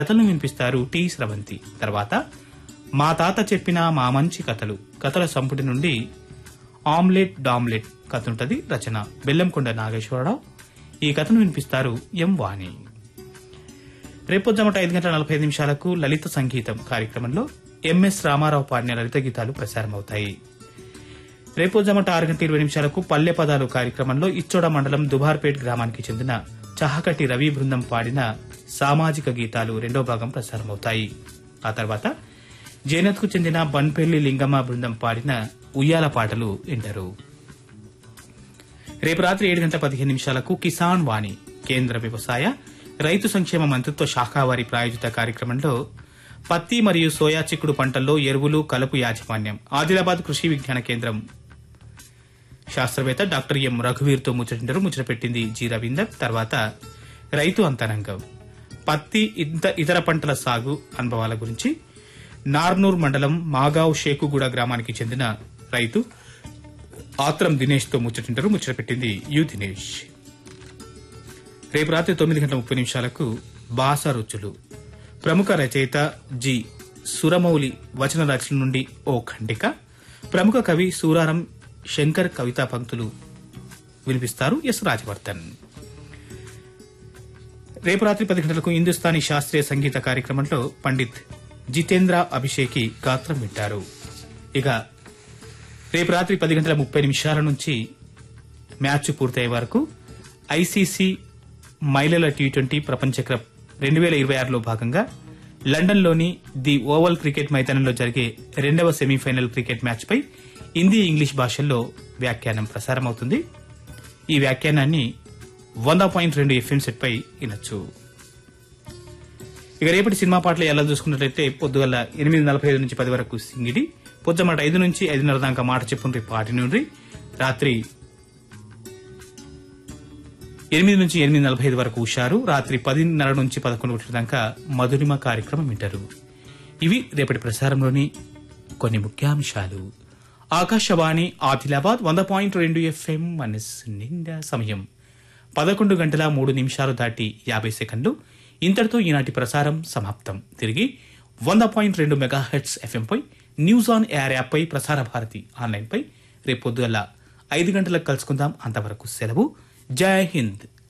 కథలను వినిపిస్తారు టి స్రవంతి తర్వాత మా తాత చెప్పిన మా మంచి కథలు కథల సంపుటి నుండి ఆమ్లెట్ డామ్లెట్ కథ ఉంటది రచన బెల్లంకొండ నాగేశ్వరరావు ఈ కథను వినిపిస్తారు ఎం వాణి రేపొద్దమట ఐదు గంటల నలభై ఐదు నిమిషాలకు లలిత సంగీతం కార్యక్రమంలో ఎంఎస్ రామారావు పాడిన లలిత గీతాలు ప్రసారమవుతాయి రేపొద్దమట ఆరు గంటల ఇరవై నిమిషాలకు పల్లె పదాలు కార్యక్రమంలో ఇచ్చోడ మండలం దుబార్పేట్ గ్రామానికి చెందిన చహకటి రవి బృందం పాడిన సామాజిక గీతాలు రెండో భాగం ప్రసారమవుతాయి ఆ తర్వాత జైనత్కు చెందిన బన్పెల్లి లింగమ్మ బృందం పాడిన ఉయ్యాల పాటలు వింటారు రేపు రాత్రి ఏడు గంటల పదిహేను నిమిషాలకు కిసాన్ వాణి కేంద్ర వ్యవసాయ రైతు సంక్షేమ మంత్రిత్వ శాఖ వారి ప్రాయోజిత కార్యక్రమంలో పత్తి మరియు సోయా చిక్కుడు పంటల్లో ఎరువులు కలుపు యాజమాన్యం ఆదిలాబాద్ కృషి విజ్ఞాన కేంద్రం శాస్త్రవేత్త డాక్టర్ ఎం రఘువీర్తో ముచ్చటింటారు ముచ్చట పెట్టింది జి రవీందర్ తర్వాత రైతు అంతరంగం పత్తి ఇంత ఇతర పంటల సాగు అనుభవాల గురించి నార్నూర్ మండలం మాగావ్ షేకుగూడ గ్రామానికి చెందిన రైతు ఆత్రం దినేష్ తో ముచ్చటింటారు ముచ్చట పెట్టింది యు దినేష్ రేపు రాత్రి తొమ్మిది గంటల ముప్పై నిమిషాలకు బాస రుచులు ప్రముఖ రచయిత జి సురమౌలి వచన రచన నుండి ఓ ఖండిక ప్రముఖ కవి సూరారం శంకర్ కవితా పంక్తులు వినిపిస్తారు ఎస్ రాజవర్ధన్ రేపు రాత్రి పది గంటలకు హిందుస్థానీ శాస్త్రీయ సంగీత కార్యక్రమంలో పండిత్ జితేంద్ర అభిషేకి గాత్రం వింటారు ఇక రేపు రాత్రి పది గంటల ముప్పై నిమిషాల నుంచి మ్యాచ్ పూర్తయ్యే వరకు ఐసీసీ మహిళల టీ ట్వంటీ ప్రపంచ కప్ రెండు వేల ఇరవై ఆరులో భాగంగా లండన్లోని ది ఓవల్ క్రికెట్ మైదానంలో జరిగే రెండవ సెమీఫైనల్ క్రికెట్ మ్యాచ్పై హిందీ ఇంగ్లీష్ భాషల్లో వ్యాఖ్యానం ప్రసారమవుతుంది ఈ వ్యాఖ్యానాన్ని వంద పాయింట్ రెండు ఎఫ్ఎం సెట్ పై వినొచ్చు ఇక రేపటి సినిమా పాటలు ఎలా చూసుకున్నట్లయితే పొద్దుగల ఎనిమిది నలభై ఐదు నుంచి పది వరకు సింగిడి పొద్దుమాట ఐదు నుంచి ఐదున్నర దాకా మాట చెప్పుండ్రి పాటి నుండి రాత్రి ఎనిమిది నుంచి ఎనిమిది నలభై ఐదు వరకు ఉషారు రాత్రి పదిన్నర నుంచి పదకొండు గంటల దాకా మధురిమ కార్యక్రమం వింటారు ఇవి రేపటి ప్రసారంలోని కొన్ని ముఖ్యాంశాలు ఆకాశవాణి ఆదిలాబాద్ వంద పాయింట్ రెండు ఎఫ్ఎం మనస్సు నిండా సమయం పదకొండు గంటల మూడు నిమిషాలు దాటి యాభై సెకండ్లు ఇంతటితో ఈనాటి ప్రసారం సమాప్తం తిరిగి వంద పాయింట్ రెండు మెగాహెట్స్ ఎఫ్ఎంపై న్యూస్ ఆన్ ఎయిర్ యాప్పై ప్రసార భారతి ఆన్లైన్పై రేపు పొద్దుగల ఐదు గంటలకు కలుసుకుందాం అంతవరకు సెలవు జై హింద్